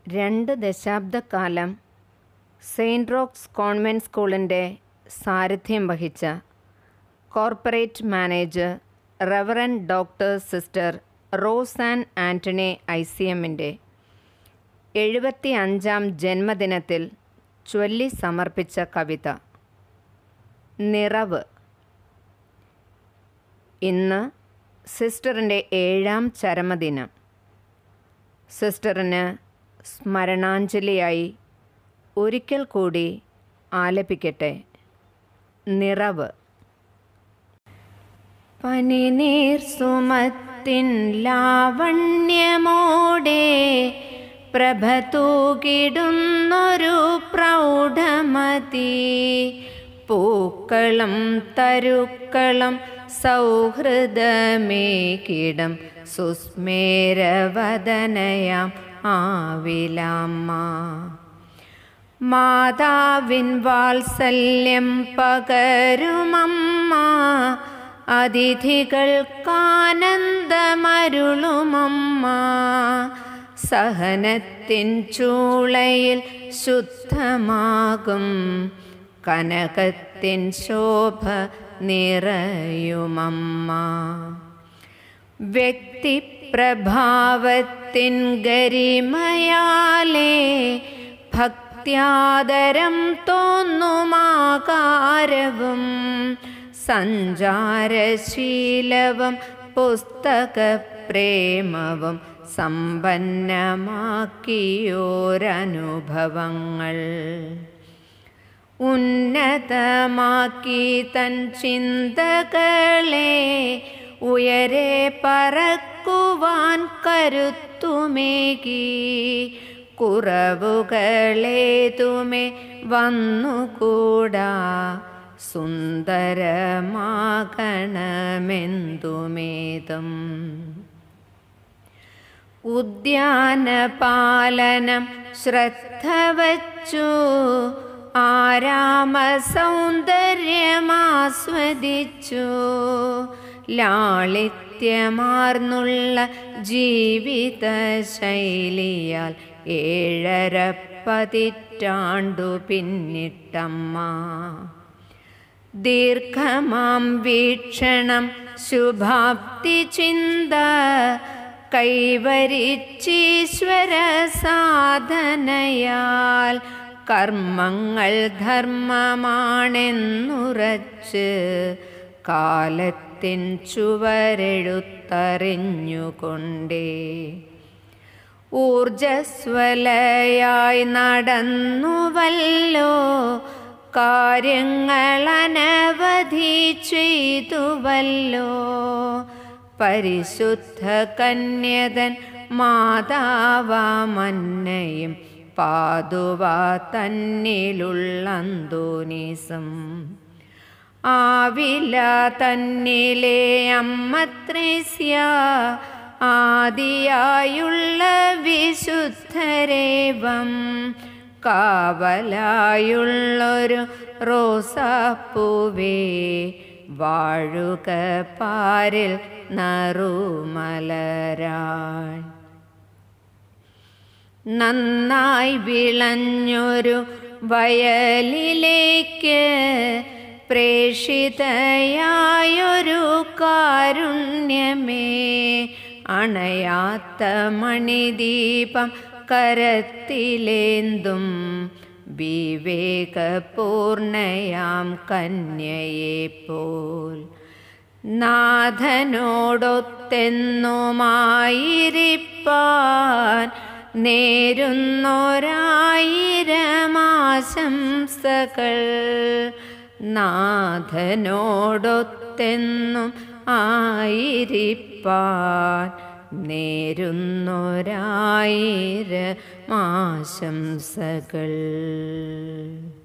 രണ്ട് ദശാബ്ദക്കാലം saint rocks convent സ്കൂളിൻ്റെ സാരഥ്യം വഹിച്ച corporate manager reverend doctor sister Rose Ann Antony I C എമ്മിൻ്റെ എഴുപത്തി അഞ്ചാം ജന്മദിനത്തിൽ ചൊല്ലി സമർപ്പിച്ച കവിത നിറവ് ഇന്ന് സിസ്റ്ററിൻ്റെ ഏഴാം ചരമദിനം സിസ്റ്ററിന് സ്മരണാഞ്ജലിയായി ഒരിക്കൽ കൂടി ആലപിക്കട്ടെ നിറവ് പനിനീർ സുമത്തിൻ ലാവണ്യമോടെ പ്രഭ തൂകിടുന്നൊരു പ്രൗഢമതി പൂക്കളും തരുക്കളും സൗഹൃദമേകിടം സുസ്മേരവദനയാം ആവിലാമ്മ മാതാവിൻ വാത്സല്യം പകരുമമ്മ അതിഥികൾക്കാനന്ദമരുളുമമ്മ സഹനത്തിൻ ചൂളയിൽ ശുദ്ധമാകും കനകത്തിൻ ശോഭ നിറയുമമ്മ വ്യക്തിപ്രഭാവത്തിൻ ഗരിമയാലേ ഭക്ത്യാദരം തോന്നുമാകാരവും സഞ്ചാരശീലവും പുസ്തകപ്രേമവും സമ്പന്നമാക്കിയോരനുഭവങ്ങൾ ഉന്നതമാക്കി തൻ ചിന്തകളെ ഉയരെ പറക്കുവാൻ കരുത്തുമേകി കുറവുകളേതുമേ വന്നുകൂടാ സുന്ദരമാകണമെന്തുമേതും ഉദ്യാനപാലനം ശ്രദ്ധ വച്ചു ആരാമ സൗന്ദര്യമാസ്വദിച്ചു ലാളിത്യമാർന്നുള്ള ജീവിത ശൈലിയാൽ ഏഴര പതിറ്റാണ്ടു പിന്നിട്ടമ്മ ദീർഘമാം വീക്ഷണം ശുഭാപ്തി ചിന്ത കൈവരിച്ചീശ്വര സാധനയാൽ കർമ്മങ്ങൾ ധർമ്മമാണെന്നുറച്ച് കാലത്തിൻ ചുവരെഴുത്തറിഞ്ഞുകൊണ്ടേ ഊർജസ്വലയായി നടന്നുവല്ലോ കാര്യങ്ങളനവധി ചെയ്തുവല്ലോ പരിശുദ്ധ കന്യതൻ മാതാവാമന്നയും പാതുവ തന്നിലുള്ളന്തോനീസം ആവില തന്നിലെ അമ്മത്രേസ്യ ആദിയായുള്ള വിശുദ്ധരേവം കാവലായുള്ളൊരു റോസാപ്പൂവേ വാഴുക പാരിൽ നറുമലരാൾ നന്നായി വിളഞ്ഞൊരു വയലിലേക്ക് പ്രേഷിതയായൊരു കാരുണ്യമേ അണയാത്ത മണിദീപം കരത്തിലേന്തും വിവേകപൂർണയാം കന്യയെപ്പോൽ നാഥനോടൊത്തെന്നുമായിരിപ്പാൻ നേരുന്നൊരായിരമാശംസകൾ നാഥനോടൊത്തെന്നും ആയിരിപ്പാൻ നേരുന്നൊരായിരമാശംസകൾ